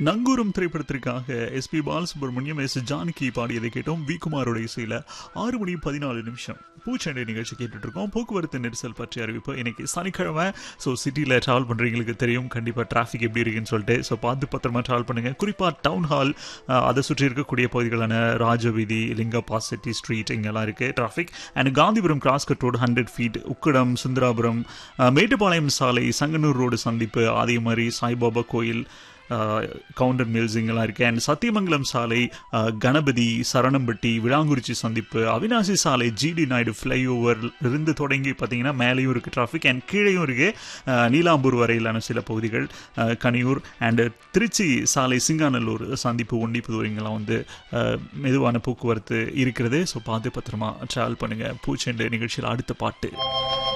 நங்கூரம் திரைப்படத்திற்காக S P Balasubrahmanyam S Janaki பாடியதை கேட்டோம் வி குமாரோட இசையில் ஆறு மணி பதினாலு நிமிஷம் பூச்சண்டை நிகழ்ச்சி கேட்டுட்டு இருக்கோம் போக்குவரத்து நெரிசல் பற்றி அறிவிப்பு இன்னைக்கு சனிக்கிழமை ஸோ சிட்டியில் ட்ராவல் பண்ணுறவங்களுக்கு தெரியும் கண்டிப்பாக டிராஃபிக் எப்படி இருக்குன்னு சொல்லிட்டு ஸோ பார்த்து பத்திரமா ட்ராவல் பண்ணுங்கள் குறிப்பாக டவுன் ஹால் அதை சுற்றி இருக்கக்கூடிய பகுதிகளான ராஜவீதி லிங்கப்பா செட்டி ஸ்ட்ரீட் இங்கெல்லாம் இருக்குது traffic and Gandhipuram cross cut road hundred feet Ukkadam Sundarapuram uh, Mettupalayam சாலை சங்கனூர் ரோடு சந்திப்பு அதே மாதிரி சாய்பாபா கோயில் கவுண்டர் மில்ஸ் இங்கெல்லாம் இருக்குது அண்ட் சத்தியமங்கலம் சாலை அஹ், கணபதி சரணம்பட்டி விளாங்குறிச்சி சந்திப்பு அவினாசி சாலை ஜிடி நாயுடு ஃப்ளைஓவர் இருந்து தொடங்கி பார்த்தீங்கன்னா மேலேயும் இருக்குது டிராஃபிக் அண்ட் கீழேயும் இருக்குது நீலாம்பூர் வரையிலான சில பகுதிகள் அஹ், கனியூர் அண்ட் திருச்சி சாலை சிங்காநல்லூர் சந்திப்பு ஒண்டிப்புதூர் இங்கெல்லாம் வந்து அஹ், மெதுவான போக்குவரத்து இருக்கிறது ஸோ பார்த்து பத்திரமா ட்ராவல் பண்ணுங்கள் பூச்செண்டு நிகழ்ச்சியில் அடுத்த பாட்டு